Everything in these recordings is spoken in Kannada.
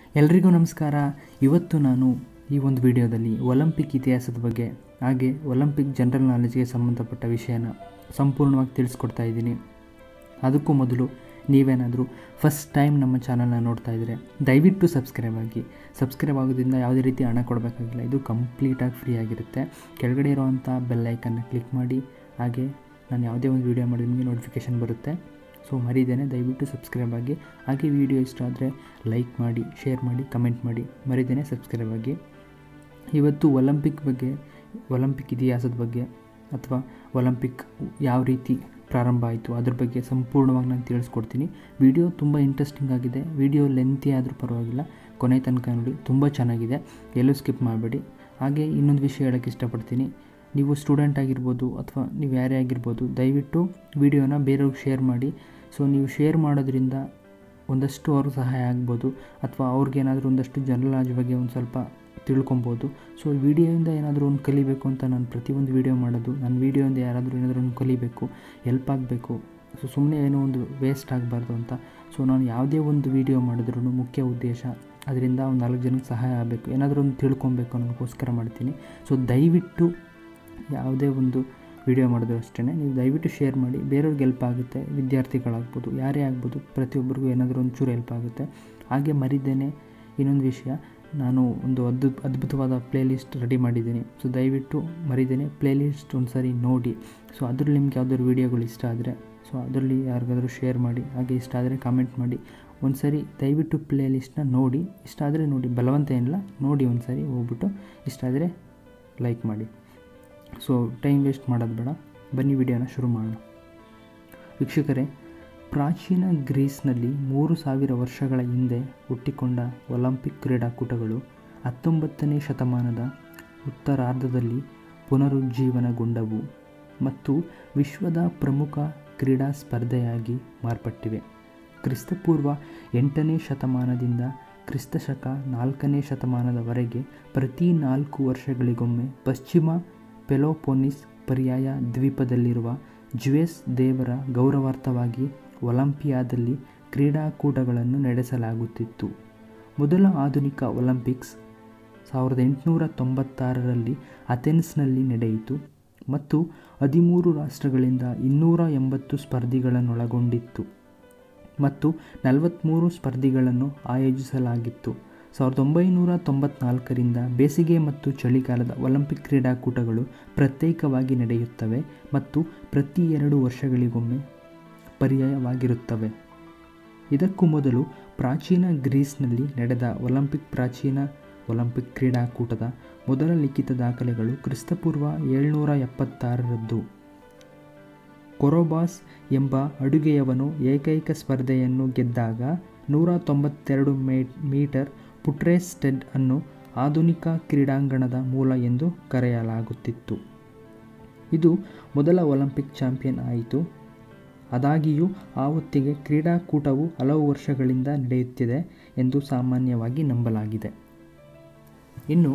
ಎಲ್ರಿಗೂ ನಮಸ್ಕಾರ ಇವತ್ತು ನಾನು ಈ ಒಂದು ವಿಡಿಯೋದಲ್ಲಿ ಒಲಿಂಪಿಕ್ ಇತಿಹಾಸದ ಬಗ್ಗೆ ಹಾಗೆ ಒಲಿಂಪಿಕ್ ಜನರಲ್ ನಾಲೆಜ್ಗೆ ಸಂಬಂಧಪಟ್ಟ ವಿಷಯನ ಸಂಪೂರ್ಣವಾಗಿ ತಿಳಿಸ್ಕೊಡ್ತಾ ಇದ್ದೀನಿ ಅದಕ್ಕೂ ಮೊದಲು ನೀವೇನಾದರೂ ಫಸ್ಟ್ ಟೈಮ್ ನಮ್ಮ ಚಾನಲ್ನ ನೋಡ್ತಾ ಇದ್ದರೆ ದಯವಿಟ್ಟು ಸಬ್ಸ್ಕ್ರೈಬ್ ಆಗಿ ಸಬ್ಸ್ಕ್ರೈಬ್ ಆಗೋದ್ರಿಂದ ಯಾವುದೇ ರೀತಿ ಹಣ ಕೊಡಬೇಕಾಗಿಲ್ಲ ಇದು ಕಂಪ್ಲೀಟಾಗಿ ಫ್ರೀ ಆಗಿರುತ್ತೆ ಕೆಳಗಡೆ ಇರುವಂಥ ಬೆಲ್ ಐಕನ್ನ ಕ್ಲಿಕ್ ಮಾಡಿ ಹಾಗೆ ನಾನು ಯಾವುದೇ ಒಂದು ವೀಡಿಯೋ ಮಾಡಿ ನಿಮಗೆ ನೋಟಿಫಿಕೇಷನ್ ಬರುತ್ತೆ ಸೊ ಮರಿದೇನೆ ದಯವಿಟ್ಟು ಸಬ್ಸ್ಕ್ರೈಬ್ ಆಗಿ ಹಾಗೆ ವಿಡಿಯೋ ಇಷ್ಟ ಆದರೆ ಲೈಕ್ ಮಾಡಿ ಶೇರ್ ಮಾಡಿ ಕಮೆಂಟ್ ಮಾಡಿ ಮರಿದೇನೆ ಸಬ್ಸ್ಕ್ರೈಬ್ ಆಗಿ ಇವತ್ತು ಒಲಿಂಪಿಕ್ ಬಗ್ಗೆ ಒಲಿಂಪಿಕ್ ಇತಿಹಾಸದ ಬಗ್ಗೆ ಅಥವಾ ಒಲಿಂಪಿಕ್ ಯಾವ ರೀತಿ ಪ್ರಾರಂಭ ಆಯಿತು ಅದ್ರ ಬಗ್ಗೆ ಸಂಪೂರ್ಣವಾಗಿ ನಾನು ತಿಳಿಸ್ಕೊಡ್ತೀನಿ ವಿಡಿಯೋ ತುಂಬ ಇಂಟ್ರೆಸ್ಟಿಂಗ್ ಆಗಿದೆ ವಿಡಿಯೋ ಲೆಂತಿ ಆದರೂ ಪರವಾಗಿಲ್ಲ ಕೊನೆ ತನಕ ನೋಡಿ ತುಂಬ ಚೆನ್ನಾಗಿದೆ ಎಲ್ಲೂ ಸ್ಕಿಪ್ ಮಾಡಬೇಡಿ ಹಾಗೆ ಇನ್ನೊಂದು ವಿಷಯ ಹೇಳೋಕ್ಕೆ ಇಷ್ಟಪಡ್ತೀನಿ ನೀವು ಸ್ಟೂಡೆಂಟ್ ಆಗಿರ್ಬೋದು ಅಥವಾ ನೀವು ಯಾರೇ ಆಗಿರ್ಬೋದು ದಯವಿಟ್ಟು ವಿಡಿಯೋನ ಬೇರೆಯವ್ರಿಗೆ ಶೇರ್ ಮಾಡಿ ಸೊ ನೀವು ಶೇರ್ ಮಾಡೋದ್ರಿಂದ ಒಂದಷ್ಟು ಅವ್ರಿಗೆ ಸಹಾಯ ಆಗ್ಬೋದು ಅಥವಾ ಅವ್ರಿಗೇನಾದರೂ ಒಂದಷ್ಟು ಜನರಲ್ ನಾಲೆಜ್ ಬಗ್ಗೆ ಒಂದು ಸ್ವಲ್ಪ ತಿಳ್ಕೊಬೋದು ಸೊ ವಿಡಿಯೋಯಿಂದ ಏನಾದರೂ ಒಂದು ಕಲಿಬೇಕು ಅಂತ ನಾನು ಪ್ರತಿಯೊಂದು ವಿಡಿಯೋ ಮಾಡೋದು ನನ್ನ ವಿಡಿಯೋಯಿಂದ ಯಾರಾದರೂ ಏನಾದರೂ ಒಂದು ಕಲಿಬೇಕು ಹೆಲ್ಪ್ ಆಗಬೇಕು ಸೊ ಸುಮ್ಮನೆ ಏನೋ ಒಂದು ವೇಸ್ಟ್ ಆಗಬಾರ್ದು ಅಂತ ಸೊ ನಾನು ಯಾವುದೇ ಒಂದು ವಿಡಿಯೋ ಮಾಡಿದ್ರೂ ಮುಖ್ಯ ಉದ್ದೇಶ ಅದರಿಂದ ಒಂದು ನಾಲ್ಕು ಜನಕ್ಕೆ ಸಹಾಯ ಆಗಬೇಕು ಏನಾದರೂ ಒಂದು ತಿಳ್ಕೊಬೇಕು ಅನ್ನೋದಕ್ಕೋಸ್ಕರ ಮಾಡ್ತೀನಿ ಸೊ ದಯವಿಟ್ಟು ಯಾವುದೇ ಒಂದು ವಿಡಿಯೋ ಮಾಡಿದ್ರು ಅಷ್ಟೇ ನೀವು ದಯವಿಟ್ಟು ಶೇರ್ ಮಾಡಿ ಬೇರೆಯವ್ರಿಗೆ ಹೆಲ್ಪ್ ಆಗುತ್ತೆ ವಿದ್ಯಾರ್ಥಿಗಳಾಗ್ಬೋದು ಯಾರೇ ಆಗ್ಬೋದು ಪ್ರತಿಯೊಬ್ಬರಿಗೂ ಏನಾದರೂ ಒಂಚೂರು ಹೆಲ್ಪ್ ಆಗುತ್ತೆ ಹಾಗೆ ಮರಿದೇನೆ ಇನ್ನೊಂದು ವಿಷಯ ನಾನು ಒಂದು ಅದ್ಭುತ ಅದ್ಭುತವಾದ ಪ್ಲೇಲಿಸ್ಟ್ ರೆಡಿ ಮಾಡಿದ್ದೀನಿ ಸೊ ದಯವಿಟ್ಟು ಮರಿದೇನೆ ಪ್ಲೇಲಿಸ್ಟ್ ಒಂದು ಸರಿ ನೋಡಿ ಸೊ ಅದ್ರಲ್ಲಿ ನಿಮ್ಗೆ ಯಾವ್ದಾದ್ರು ವೀಡಿಯೋಗಳು ಇಷ್ಟ ಆದರೆ ಸೊ ಅದರಲ್ಲಿ ಯಾರಿಗಾದ್ರೂ ಶೇರ್ ಮಾಡಿ ಹಾಗೆ ಇಷ್ಟ ಆದರೆ ಕಾಮೆಂಟ್ ಮಾಡಿ ಒಂದು ಸರಿ ದಯವಿಟ್ಟು ಪ್ಲೇಲಿಸ್ಟ್ನ ನೋಡಿ ಇಷ್ಟ ಆದರೆ ನೋಡಿ ಬಲವಂತ ಏನಿಲ್ಲ ನೋಡಿ ಒಂದು ಸರಿ ಹೋಗ್ಬಿಟ್ಟು ಇಷ್ಟ ಆದರೆ ಲೈಕ್ ಮಾಡಿ ಸೊ ಟೈಮ್ ವೇಸ್ಟ್ ಮಾಡೋದು ಬೇಡ ಬನ್ನಿ ವಿಡಿಯೋನ ಶುರು ಮಾಡೋಣ ವೀಕ್ಷಕರೇ ಪ್ರಾಚೀನ ಗ್ರೀಸ್ನಲ್ಲಿ ಮೂರು ಸಾವಿರ ವರ್ಷಗಳ ಹಿಂದೆ ಹುಟ್ಟಿಕೊಂಡ ಒಲಿಂಪಿಕ್ ಕ್ರೀಡಾಕೂಟಗಳು ಹತ್ತೊಂಬತ್ತನೇ ಶತಮಾನದ ಉತ್ತರಾರ್ಧದಲ್ಲಿ ಪುನರುಜ್ಜೀವನಗೊಂಡವು ಮತ್ತು ವಿಶ್ವದ ಪ್ರಮುಖ ಕ್ರೀಡಾ ಸ್ಪರ್ಧೆಯಾಗಿ ಮಾರ್ಪಟ್ಟಿವೆ ಕ್ರಿಸ್ತಪೂರ್ವ ಎಂಟನೇ ಶತಮಾನದಿಂದ ಕ್ರಿಸ್ತಶಕ ನಾಲ್ಕನೇ ಶತಮಾನದವರೆಗೆ ಪ್ರತಿ ನಾಲ್ಕು ವರ್ಷಗಳಿಗೊಮ್ಮೆ ಪಶ್ಚಿಮ ಪೆಲೋಪೊನಿಸ್ ಪರ್ಯಾಯ ದ್ವೀಪದಲ್ಲಿರುವ ಜುವೆಸ್ ದೇವರ ಗೌರವಾರ್ಥವಾಗಿ ಒಲಿಂಪಿಯಾದಲ್ಲಿ ಕ್ರೀಡಾಕೂಟಗಳನ್ನು ನಡೆಸಲಾಗುತ್ತಿತ್ತು ಮೊದಲ ಆಧುನಿಕ ಒಲಿಂಪಿಕ್ಸ್ ಸಾವಿರದ ಎಂಟುನೂರ ತೊಂಬತ್ತಾರರಲ್ಲಿ ಅಥೆನ್ಸ್ನಲ್ಲಿ ನಡೆಯಿತು ಮತ್ತು ಹದಿಮೂರು ರಾಷ್ಟ್ರಗಳಿಂದ ಇನ್ನೂರ ಎಂಬತ್ತು ಸ್ಪರ್ಧಿಗಳನ್ನೊಳಗೊಂಡಿತ್ತು ಮತ್ತು ನಲವತ್ತ್ಮೂರು ಸ್ಪರ್ಧಿಗಳನ್ನು ಆಯೋಜಿಸಲಾಗಿತ್ತು ಸಾವಿರದ ಒಂಬೈನೂರ ತೊಂಬತ್ನಾಲ್ಕರಿಂದ ಬೇಸಿಗೆ ಮತ್ತು ಚಳಿಗಾಲದ ಒಲಿಂಪಿಕ್ ಕ್ರೀಡಾಕೂಟಗಳು ಪ್ರತ್ಯೇಕವಾಗಿ ನಡೆಯುತ್ತವೆ ಮತ್ತು ಪ್ರತಿ ಎರಡು ವರ್ಷಗಳಿಗೊಮ್ಮೆ ಪರ್ಯಾಯವಾಗಿರುತ್ತವೆ ಇದಕ್ಕೂ ಮೊದಲು ಪ್ರಾಚೀನ ಗ್ರೀಸ್ನಲ್ಲಿ ನಡೆದ ಒಲಿಂಪಿಕ್ ಪ್ರಾಚೀನ ಒಲಿಂಪಿಕ್ ಕ್ರೀಡಾಕೂಟದ ಮೊದಲ ಲಿಖಿತ ದಾಖಲೆಗಳು ಕ್ರಿಸ್ತಪೂರ್ವ ಏಳ್ನೂರ ಎಪ್ಪತ್ತಾರರದ್ದು ಕೊರೋಬಾಸ್ ಎಂಬ ಅಡುಗೆಯವನು ಏಕೈಕ ಸ್ಪರ್ಧೆಯನ್ನು ಗೆದ್ದಾಗ ನೂರ ತೊಂಬತ್ತೆರಡು ಮೇ ಮೀಟರ್ ಪುಟ್ರೇಸ್ಟೆಡ್ ಅನ್ನು ಆಧುನಿಕ ಕ್ರೀಡಾಂಗಣದ ಮೂಲ ಎಂದು ಕರೆಯಲಾಗುತ್ತಿತ್ತು ಇದು ಮೊದಲ ಒಲಿಂಪಿಕ್ ಚಾಂಪಿಯನ್ ಆಯಿತು ಆದಾಗಿಯೂ ಆ ಹೊತ್ತಿಗೆ ಕ್ರೀಡಾಕೂಟವು ಹಲವು ವರ್ಷಗಳಿಂದ ನಡೆಯುತ್ತಿದೆ ಎಂದು ಸಾಮಾನ್ಯವಾಗಿ ನಂಬಲಾಗಿದೆ ಇನ್ನು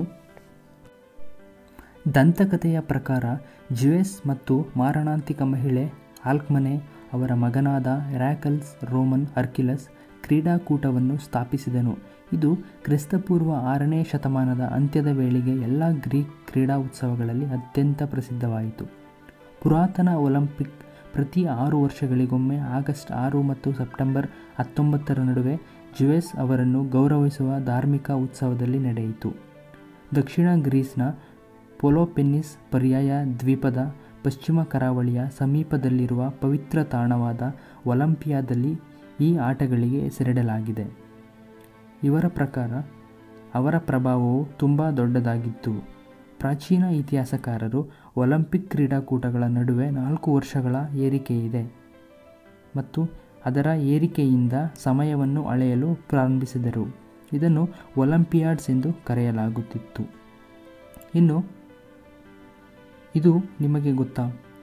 ದಂತಕಥೆಯ ಪ್ರಕಾರ ಜುವೆಸ್ ಮತ್ತು ಮಾರಣಾಂತಿಕ ಮಹಿಳೆ ಆಲ್ಕ್ಮನೆ ಅವರ ಮಗನಾದ ರ್ಯಾಕಲ್ಸ್ ರೋಮನ್ ಅರ್ಕಿಲಸ್ ಕ್ರೀಡಾಕೂಟವನ್ನು ಸ್ಥಾಪಿಸಿದನು ಇದು ಕ್ರಿಸ್ತಪೂರ್ವ ಆರನೇ ಶತಮಾನದ ಅಂತ್ಯದ ವೇಳೆಗೆ ಎಲ್ಲ ಗ್ರೀಕ್ ಕ್ರೀಡಾ ಉತ್ಸವಗಳಲ್ಲಿ ಅತ್ಯಂತ ಪ್ರಸಿದ್ಧವಾಯಿತು ಪುರಾತನ ಒಲಿಂಪಿಕ್ ಪ್ರತಿ ಆರು ವರ್ಷಗಳಿಗೊಮ್ಮೆ ಆಗಸ್ಟ್ ಆರು ಮತ್ತು ಸೆಪ್ಟೆಂಬರ್ ಹತ್ತೊಂಬತ್ತರ ನಡುವೆ ಜುವೆಸ್ ಅವರನ್ನು ಗೌರವಿಸುವ ಧಾರ್ಮಿಕ ಉತ್ಸವದಲ್ಲಿ ನಡೆಯಿತು ದಕ್ಷಿಣ ಗ್ರೀಸ್ನ ಪೊಲೋಪೆನ್ನಿಸ್ ಪರ್ಯಾಯ ದ್ವೀಪದ ಪಶ್ಚಿಮ ಕರಾವಳಿಯ ಸಮೀಪದಲ್ಲಿರುವ ಪವಿತ್ರ ತಾಣವಾದ ಒಲಿಂಪಿಯಾದಲ್ಲಿ ಈ ಆಟಗಳಿಗೆ ಹೆಸರಿಡಲಾಗಿದೆ ಇವರ ಪ್ರಕಾರ ಅವರ ಪ್ರಭಾವವು ತುಂಬ ದೊಡ್ಡದಾಗಿತ್ತು ಪ್ರಾಚೀನ ಇತಿಹಾಸಕಾರರು ಒಲಿಂಪಿಕ್ ಕ್ರೀಡಾಕೂಟಗಳ ನಡುವೆ ನಾಲ್ಕು ವರ್ಷಗಳ ಏರಿಕೆಯಿದೆ ಮತ್ತು ಅದರ ಏರಿಕೆಯಿಂದ ಸಮಯವನ್ನು ಅಳೆಯಲು ಪ್ರಾರಂಭಿಸಿದರು ಇದನ್ನು ಒಲಿಂಪಿಯಾಡ್ಸ್ ಎಂದು ಕರೆಯಲಾಗುತ್ತಿತ್ತು ಇನ್ನು ಇದು ನಿಮಗೆ ಗೊತ್ತಾ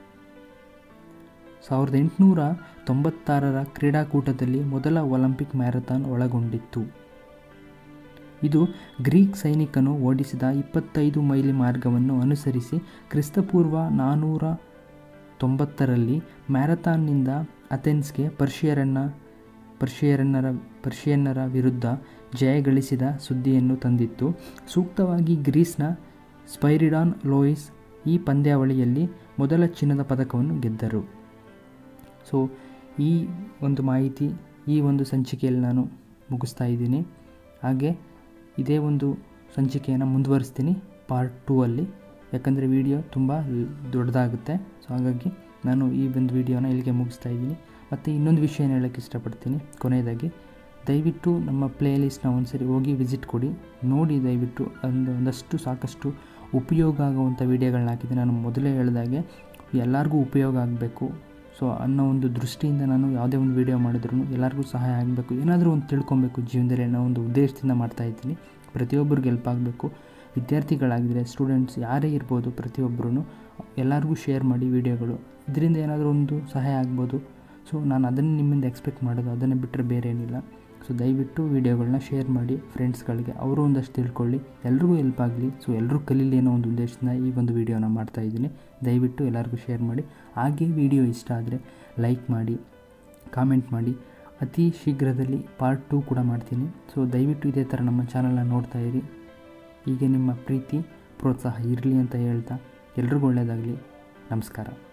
ಸಾವಿರದ ಎಂಟುನೂರ ತೊಂಬತ್ತಾರರ ಕ್ರೀಡಾಕೂಟದಲ್ಲಿ ಮೊದಲ ಒಲಿಂಪಿಕ್ ಮ್ಯಾರಥಾನ್ ಒಳಗೊಂಡಿತ್ತು ಇದು ಗ್ರೀಕ್ ಸೈನಿಕನು ಓಡಿಸಿದ ಇಪ್ಪತ್ತೈದು ಮೈಲಿ ಮಾರ್ಗವನ್ನು ಅನುಸರಿಸಿ ಕ್ರಿಸ್ತಪೂರ್ವ ನಾನ್ನೂರ ತೊಂಬತ್ತರಲ್ಲಿ ಮ್ಯಾರಥಾನ್ನಿಂದ ಅಥೆನ್ಸ್ಗೆ ಪರ್ಷಿಯರನ್ನು ಪರ್ಷಿಯನ್ನರ ಪರ್ಷಿಯನ್ನರ ವಿರುದ್ಧ ಜಯ ಗಳಿಸಿದ ಸುದ್ದಿಯನ್ನು ತಂದಿತ್ತು ಸೂಕ್ತವಾಗಿ ಗ್ರೀಸ್ನ ಸ್ಪೈರಿಡಾನ್ ಲೋಯಿಸ್ ಈ ಪಂದ್ಯಾವಳಿಯಲ್ಲಿ ಮೊದಲ ಚಿನ್ನದ ಪದಕವನ್ನು ಗೆದ್ದರು ಸೊ ಈ ಒಂದು ಮಾಹಿತಿ ಈ ಒಂದು ಸಂಚಿಕೆಯಲ್ಲಿ ನಾನು ಮುಗಿಸ್ತಾ ಇದ್ದೀನಿ ಹಾಗೆ ಇದೇ ಒಂದು ಸಂಚಿಕೆಯನ್ನು ಮುಂದುವರಿಸ್ತೀನಿ ಪಾರ್ಟ್ ಟೂ ಅಲ್ಲಿ ಯಾಕಂದರೆ ವಿಡಿಯೋ ತುಂಬ ದೊಡ್ಡದಾಗುತ್ತೆ ಸೊ ಹಾಗಾಗಿ ನಾನು ಈ ಒಂದು ವಿಡಿಯೋನ ಇಲ್ಲಿಗೆ ಮುಗಿಸ್ತಾ ಇದ್ದೀನಿ ಮತ್ತು ಇನ್ನೊಂದು ವಿಷಯನ ಹೇಳೋಕ್ಕೆ ಇಷ್ಟಪಡ್ತೀನಿ ಕೊನೆಯದಾಗಿ ದಯವಿಟ್ಟು ನಮ್ಮ ಪ್ಲೇ ಲಿಸ್ಟ್ನ ಒಂದ್ಸರಿ ಹೋಗಿ ವಿಸಿಟ್ ಕೊಡಿ ನೋಡಿ ದಯವಿಟ್ಟು ಒಂದು ಒಂದಷ್ಟು ಸಾಕಷ್ಟು ಉಪಯೋಗ ಆಗುವಂಥ ವಿಡಿಯೋಗಳನ್ನ ಹಾಕಿದ್ದೀನಿ ನಾನು ಮೊದಲೇ ಹೇಳಿದಾಗೆ ಎಲ್ಲರಿಗೂ ಉಪಯೋಗ ಆಗಬೇಕು ಸೊ ಅನ್ನೋ ಒಂದು ದೃಷ್ಟಿಯಿಂದ ನಾನು ಯಾವುದೇ ಒಂದು ವಿಡಿಯೋ ಮಾಡಿದ್ರು ಎಲ್ಲರಿಗೂ ಸಹಾಯ ಆಗಬೇಕು ಏನಾದರೂ ಒಂದು ತಿಳ್ಕೊಬೇಕು ಜೀವನದಲ್ಲಿ ಅನ್ನೋ ಒಂದು ಉದ್ದೇಶದಿಂದ ಮಾಡ್ತಾ ಇದ್ದೀನಿ ಪ್ರತಿಯೊಬ್ಬರಿಗೆ ಹೆಲ್ಪ್ ಆಗಬೇಕು ವಿದ್ಯಾರ್ಥಿಗಳಾಗಿದ್ದರೆ ಸ್ಟೂಡೆಂಟ್ಸ್ ಯಾರೇ ಇರ್ಬೋದು ಪ್ರತಿಯೊಬ್ಬರೂ ಎಲ್ಲರಿಗೂ ಶೇರ್ ಮಾಡಿ ವಿಡಿಯೋಗಳು ಇದರಿಂದ ಏನಾದರೂ ಒಂದು ಸಹಾಯ ಆಗ್ಬೋದು ಸೊ ನಾನು ಅದನ್ನು ನಿಮ್ಮಿಂದ ಎಕ್ಸ್ಪೆಕ್ಟ್ ಮಾಡೋದು ಅದನ್ನು ಬಿಟ್ಟರೆ ಬೇರೆ ಏನಿಲ್ಲ ಸೊ ದಯವಿಟ್ಟು ವೀಡಿಯೋಗಳನ್ನ ಶೇರ್ ಮಾಡಿ ಫ್ರೆಂಡ್ಸ್ಗಳಿಗೆ ಅವರು ಒಂದಷ್ಟು ತಿಳ್ಕೊಳ್ಳಿ ಎಲ್ರಿಗೂ ಹೆಲ್ಪ್ ಆಗಲಿ ಸೊ ಎಲ್ಲರೂ ಕಲೀಲಿ ಅನ್ನೋ ಒಂದು ಉದ್ದೇಶದಿಂದ ಈ ಒಂದು ವೀಡಿಯೋನ ಮಾಡ್ತಾಯಿದ್ದೀನಿ ದಯವಿಟ್ಟು ಎಲ್ಲರಿಗೂ ಶೇರ್ ಮಾಡಿ ಹಾಗೆ ವಿಡಿಯೋ ಇಷ್ಟ ಆದರೆ ಲೈಕ್ ಮಾಡಿ ಕಾಮೆಂಟ್ ಮಾಡಿ ಅತಿ ಶೀಘ್ರದಲ್ಲಿ ಪಾರ್ಟ್ ಟೂ ಕೂಡ ಮಾಡ್ತೀನಿ ಸೊ ದಯವಿಟ್ಟು ಇದೇ ಥರ ನಮ್ಮ ಚಾನಲ್ನ ನೋಡ್ತಾ ಇರಿ ಹೀಗೆ ನಿಮ್ಮ ಪ್ರೀತಿ ಪ್ರೋತ್ಸಾಹ ಇರಲಿ ಅಂತ ಹೇಳ್ತಾ ಎಲ್ರಿಗೂ ಒಳ್ಳೆಯದಾಗಲಿ ನಮಸ್ಕಾರ